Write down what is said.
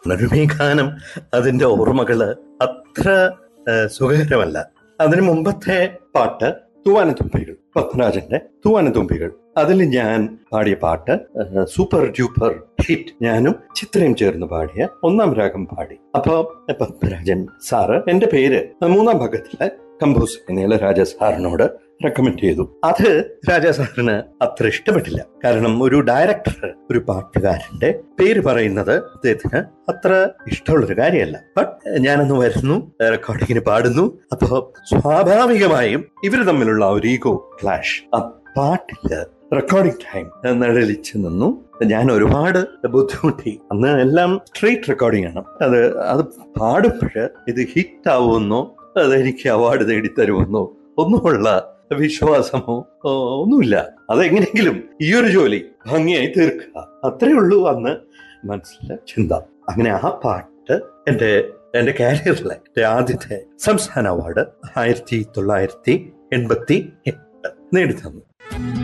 നടുമീഗാനം അതിന്റെ ഓർമ്മകള് അത്ര ആ, സുഖകരമല്ല അതിനു മുമ്പത്തെ പാട്ട് തൂവാനത്തുമ്പികൾ പത്മരാജന്റെ തൂവാനത്തുമ്പികൾ അതിൽ ഞാൻ പാടിയ പാട്ട് ആ, സൂപ്പർ ഡ്യൂപ്പർ ഹിറ്റ് ഞാനും ചിത്രയും ചേർന്ന് പാടിയ ഒന്നാം രാഗം പാടി അപ്പൊ പത്മരാജൻ സാറ് എന്റെ പേര് മൂന്നാം ഭാഗത്തിലെ കമ്പോസ് നീലരാജ സാറിനോട് റെക്കമെൻഡ് ചെയ്തു അത് രാജാ സാറിന് അത്ര ഇഷ്ടപ്പെട്ടില്ല കാരണം ഒരു ഡയറക്ടർ ഒരു പാട്ടുകാരന്റെ പേര് പറയുന്നത് അദ്ദേഹത്തിന് അത്ര ഇഷ്ടമുള്ളൊരു കാര്യമല്ല ബട്ട് ഞാനന്ന് വരുന്നു റെക്കോർഡിങ്ങിന് പാടുന്നു അപ്പോ സ്വാഭാവികമായും ഇവര് തമ്മിലുള്ള ആ ഒരു ഈഗോ ക്ലാഷ് ആ പാട്ടില് റെക്കോർഡിംഗ് ടൈം നിഴലിച്ചു നിന്നു ഞാൻ ഒരുപാട് ബുദ്ധിമുട്ടി അന്ന് എല്ലാം സ്ട്രീറ്റ് റെക്കോർഡിംഗ് ആണ് അത് അത് പാടുമ്പോൾ ഇത് ഹിറ്റ് ആവുമെന്നോ അതെനിക്ക് അവാർഡ് നേടിത്തരുമെന്നോ ഒന്നുമുള്ള വിശ്വാസമോ ഓ, ഒന്നുമില്ല അതെങ്ങനെയെങ്കിലും ഈ ഒരു ജോലി ഭംഗിയായി തീർക്കുക അത്രേ ഉള്ളൂ അന്ന് മനസ്സിലെ ചിന്ത അങ്ങനെ ആ പാട്ട് എന്റെ എന്റെ കാരിയറിലെ എന്റെ ആദ്യത്തെ സംസ്ഥാന അവാർഡ് ആയിരത്തി തൊള്ളായിരത്തി എൺപത്തി എട്ട് നേടിത്തന്നു